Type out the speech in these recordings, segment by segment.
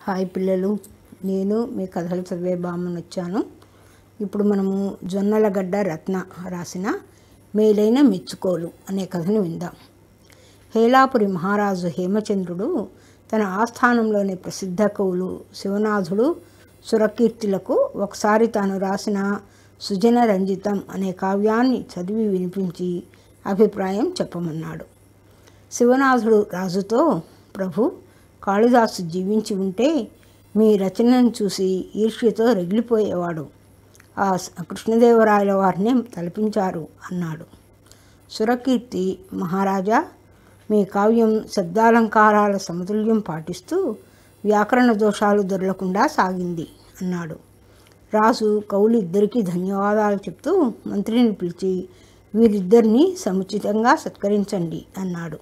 hi పిల్లలు నేను మీ కథలు చదివే బామ్మను వచ్చాను ఇప్పుడు మనము జొన్నలగడ్డ రత్న రాసిన మేలైన మెచ్చుకోలు అనే కథను విందాం హేలాపురి మహారాజు హేమచంద్రుడు తన ఆస్థానంలోని ప్రసిద్ధ కవులు శివనాథుడు సురకీర్తులకు ఒకసారి తాను రాసిన సుజన రంజితం అనే కావ్యాన్ని చదివి వినిపించి అభిప్రాయం చెప్పమన్నాడు శివనాథుడు రాజుతో ప్రభు కాళిదాసు జీవించి ఉంటే మీ రచనను చూసి ఈర్ష్యతో రగిలిపోయేవాడు ఆ స- కృష్ణదేవరాయల వారిని తలపించారు అన్నాడు సురకీర్తి మహారాజా మీ కావ్యం శబ్దాలంకారాల సమతుల్యం పాటిస్తూ వ్యాకరణ దోషాలు దొరలకుండా సాగింది అన్నాడు రాజు కవులు ఇద్దరికీ ధన్యవాదాలు చెప్తూ మంత్రిని పిలిచి వీరిద్దరిని సముచితంగా సత్కరించండి అన్నాడు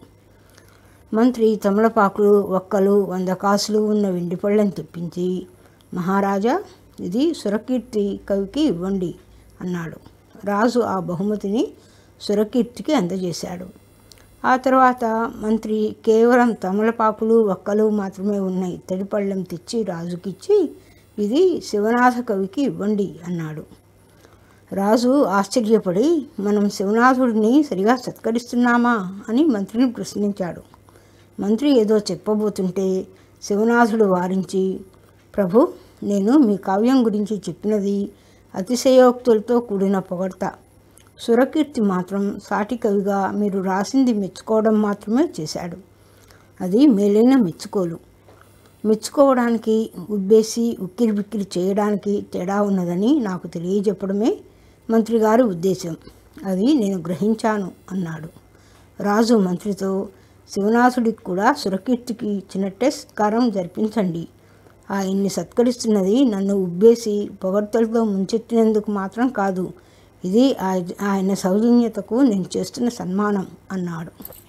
మంత్రి తమలపాకులు ఒక్కలు వంద కాసులు ఉన్న వెండి పళ్ళెం తెప్పించి మహారాజా ఇది సురకీర్తి కవికి ఇవ్వండి అన్నాడు రాజు ఆ బహుమతిని సురకీర్తికి అందజేశాడు ఆ తర్వాత మంత్రి కేవలం తమలపాకులు ఒక్కలు మాత్రమే ఉన్న ఇత్తడి పళ్ళెం తెచ్చి రాజుకిచ్చి ఇది శివనాథ కవికి ఇవ్వండి అన్నాడు రాజు ఆశ్చర్యపడి మనం శివనాథుడిని సరిగా సత్కరిస్తున్నామా అని మంత్రిని ప్రశ్నించాడు మంత్రి ఏదో చెప్పబోతుంటే శివనాథుడు వారించి ప్రభు నేను మీ కావ్యం గురించి చెప్పినది అతిశయోక్తులతో కూడిన పొగడ్త సురకీర్తి మాత్రం సాటి కవిగా మీరు రాసింది మెచ్చుకోవడం మాత్రమే చేశాడు అది మేలైన మెచ్చుకోలు మెచ్చుకోవడానికి ఉబ్బేసి ఉక్కిరి బిక్కిరి చేయడానికి తేడా ఉన్నదని నాకు తెలియజెప్పడమే మంత్రి గారి ఉద్దేశం అది నేను గ్రహించాను అన్నాడు రాజు మంత్రితో శివనాథుడికి కూడా సురకీర్తికి ఇచ్చినట్టే సత్కారం జరిపించండి ఆయన్ని సత్కరిస్తున్నది నన్ను ఉబ్బేసి పొగడ్తలతో ముంచెత్తినందుకు మాత్రం కాదు ఇది ఆయ- ఆయన సౌజన్యతకు నేను చేస్తున్న సన్మానం అన్నాడు